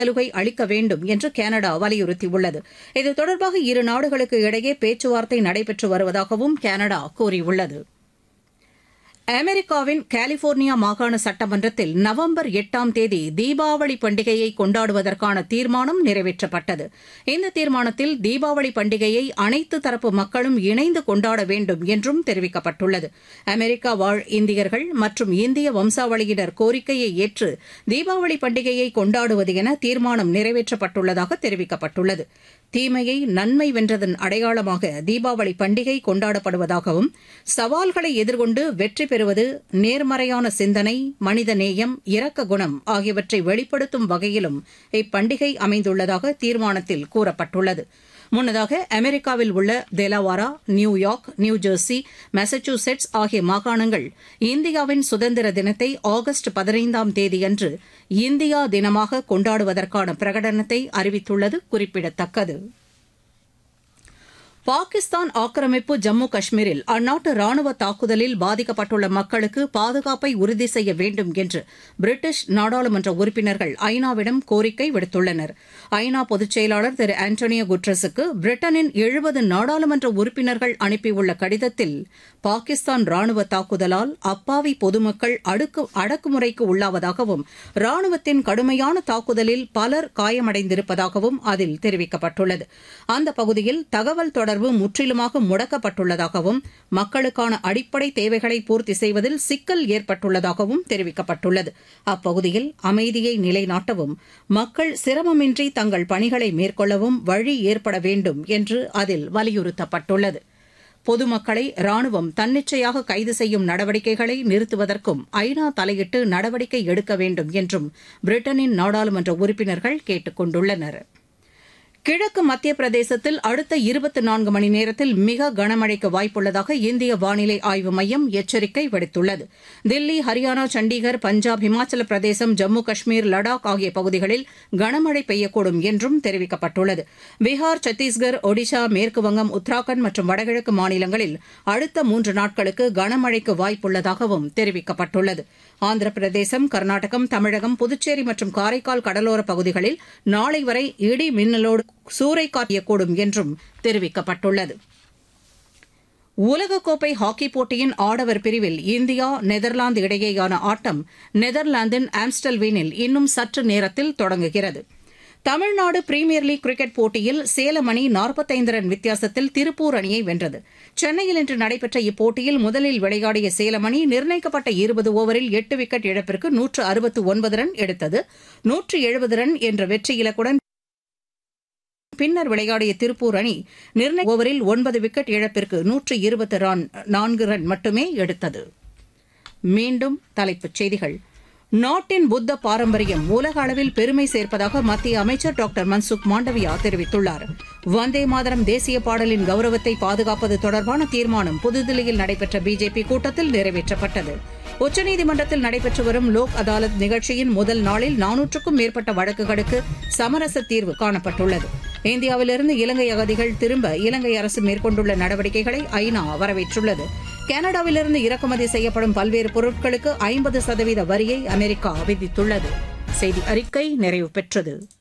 சலுகை அளிக்க வேண்டும் என்று கனடா வலியுறுத்தியுள்ளது இது தொடர்பாக இரு நாடுகளுக்கு இடையே பேச்சுவார்த்தை நடைபெற்று வருவதாகவும் கனடா கூறியுள்ளது அமெரிக்காவின் கலிபோர்னியா மாகாண சட்டமன்றத்தில் நவம்பர் எட்டாம் தேதி தீபாவளி பண்டிகையை கொண்டாடுவதற்கான தீர்மானம் நிறைவேற்றப்பட்டது இந்த தீர்மானத்தில் தீபாவளி பண்டிகையை அனைத்து தரப்பு மக்களும் இணைந்து கொண்டாட வேண்டும் என்றும் தெரிவிக்கப்பட்டுள்ளது அமெரிக்கா வாழ் இந்தியர்கள் மற்றும் இந்திய வம்சாவளியினர் கோரிக்கையை ஏற்று தீபாவளி பண்டிகையை கொண்டாடுவது என தீர்மானம் நிறைவேற்றப்பட்டுள்ளதாக தெரிவிக்கப்பட்டுள்ளது தீமையை நன்மை வென்றதன் அடையாளமாக தீபாவளி பண்டிகை கொண்டாடப்படுவதாகவும் சவால்களை எதிர்கொண்டு வெற்றி பெறுவது நேர்மறையான சிந்தனை மனித நேயம் இரக்க குணம் ஆகியவற்றை வெளிப்படுத்தும் வகையிலும் இப்பண்டிகை அமைந்துள்ளதாக தீர்மானத்தில் கூறப்பட்டுள்ளது முன்னதாக அமெரிக்காவில் உள்ள தெலவாரா நியூயார்க் நியூஜெர்சி மெசச்சூசெட்ஸ் ஆகிய மாகாணங்கள் இந்தியாவின் சுதந்திர தினத்தை ஆகஸ்ட் பதினைந்தாம் தேதியன்று இந்தியா தினமாக கொண்டாடுவதற்கான பிரகடனத்தை அறிவித்துள்ளது குறிப்பிடத்தக்கது பாகிஸ்தான் ஆக்கிரமிப்பு ஜம்மு காஷ்மீரில் அந்நாட்டு ராணுவ தாக்குதலில் பாதிக்கப்பட்டுள்ள மக்களுக்கு பாதுகாப்பை உறுதி செய்ய வேண்டும் என்று பிரிட்டிஷ் நாடாளுமன்ற உறுப்பினர்கள் ஐநாவிடம் கோரிக்கை விடுத்துள்ளனர் ஐநா பொதுச் செயலாளர் திரு ஆண்டோனியோ குட்ரஸுக்கு பிரிட்டனின் எழுபது நாடாளுமன்ற உறுப்பினர்கள் அனுப்பியுள்ள கடிதத்தில் பாகிஸ்தான் ராணுவ தாக்குதலால் அப்பாவி பொதுமக்கள் அடுக்கு அடக்குமுறைக்கு உள்ளாவதாகவும் ராணுவத்தின் கடுமையான தாக்குதலில் பலர் காயமடைந்திருப்பதாகவும் அதில் தெரிவிக்கப்பட்டுள்ளது அந்த பகுதியில் தகவல் தொடர்பு முற்றிலுமாக முடக்கப்பட்டுள்ளதாகவும் மக்களுக்கான அடிப்படை தேவைகளை பூர்த்தி செய்வதில் சிக்கல் ஏற்பட்டுள்ளதாகவும் தெரிவிக்கப்பட்டுள்ளது அப்பகுதியில் அமைதியை நிலைநாட்டவும் மக்கள் சிரமமின்றி தங்கள் பணிகளை மேற்கொள்ளவும் வழி ஏற்பட வேண்டும் என்று அதில் வலியுறுத்தப்பட்டுள்ளது பொதுமக்களை ராணுவம் தன்னிச்சையாக கைது செய்யும் நடவடிக்கைகளை நிறுத்துவதற்கும் ஐநா தலையிட்டு நடவடிக்கை எடுக்க வேண்டும் என்றும் பிரிட்டனின் நாடாளுமன்ற உறுப்பினர்கள் கேட்டுக் கொண்டுள்ளனா் கிழக்கு மத்திய பிரதேசத்தில் அடுத்த இருபத்தி நான்கு மணி நேரத்தில் மிக கனமழைக்கு வாய்ப்புள்ளதாக இந்திய வானிலை ஆய்வு மையம் எச்சரிக்கை விடுத்துள்ளது தில்லி ஹரியானா சண்டிகர் பஞ்சாப் இமாச்சல பிரதேசம் ஜம்மு காஷ்மீர் லடாக் ஆகிய பகுதிகளில் கனமழை பெய்யக்கூடும் என்றும் தெரிவிக்கப்பட்டுள்ளது பீகார் சத்தீஸ்கர் ஒடிஷா மேற்குவங்கம் உத்தராகண்ட் மற்றும் வடகிழக்கு மாநிலங்களில் அடுத்த மூன்று நாட்களுக்கு கனமழைக்கு வாய்ப்புள்ளதாகவும் தெரிவிக்கப்பட்டுள்ளது ஆந்திர பிரதேசம் கர்நாடகம் தமிழகம் புதுச்சேரி மற்றும் காரைக்கால் கடலோர பகுதிகளில் நாளை வரை இடி மின்னலோடு சூறைக்காற்றக்கூடும் என்றும் தெரிவிக்கப்பட்டுள்ளது உலகக்கோப்பை ஹாக்கி போட்டியின் ஆடவர் பிரிவில் இந்தியா நெதர்லாந்து இடையேயான ஆட்டம் நெதர்லாந்தின் ஆம்ஸ்டல்வீனில் இன்னும் சற்று நேரத்தில் தொடங்குகிறது தமிழ்நாடு பிரீமியர் லீக் கிரிக்கெட் போட்டியில் சேலம் அணி நாற்பத்தைந்து ரன் வித்தியாசத்தில் திருப்பூர் அணியை வென்றது சென்னையில் இன்று நடைபெற்ற இப்போட்டியில் முதலில் விளையாடிய சேலம் அணி நிர்ணயிக்கப்பட்ட இருபது ஓவரில் எட்டு விக்கெட் இழப்பிற்கு நூற்று அறுபத்து ஒன்பது ரன் எடுத்தது நூற்று எழுபது ரன் என்ற வெற்றி இலக்குடன் பின்னர் விளையாடிய திருப்பூர் அணி நிர்ணய ஓவரில் ஒன்பது விக்கெட் இழப்பிற்கு நூற்று இருபத்து நான்கு ரன் மட்டுமே எடுத்தது மீண்டும் தலைப்புச் செய்திகள் நாட்டின் புத்த பாரம்பரியம் உலக அளவில் பெருமை சேர்ப்பதாக மத்திய அமைச்சர் டாக்டர் மன்சுக் மாண்டவியா தெரிவித்துள்ளார் வந்தே மாதரம் தேசிய பாடலின் கௌரவத்தை பாதுகாப்பது தொடர்பான தீர்மானம் புதுதில்லியில் நடைபெற்ற பிஜேபி கூட்டத்தில் நிறைவேற்றப்பட்டது உச்சநீதிமன்றத்தில் நடைபெற்று வரும் லோக் அதாலத் நிகழ்ச்சியின் முதல் நாளில் நானூற்றுக்கும் மேற்பட்ட வழக்குகளுக்கு சமரச தீர்வு காணப்பட்டுள்ளது இந்தியாவிலிருந்து இலங்கை அகதிகள் திரும்ப இலங்கை அரசு மேற்கொண்டுள்ள நடவடிக்கைகளை ஐநா வரவேற்றுள்ளது கனடாவிலிருந்து இறக்குமதி செய்யப்படும் பல்வேறு பொருட்களுக்கு ஐம்பது சதவீத வரியை அமெரிக்கா விதித்துள்ளது செய்தி அறிக்கை நிறைவு பெற்றது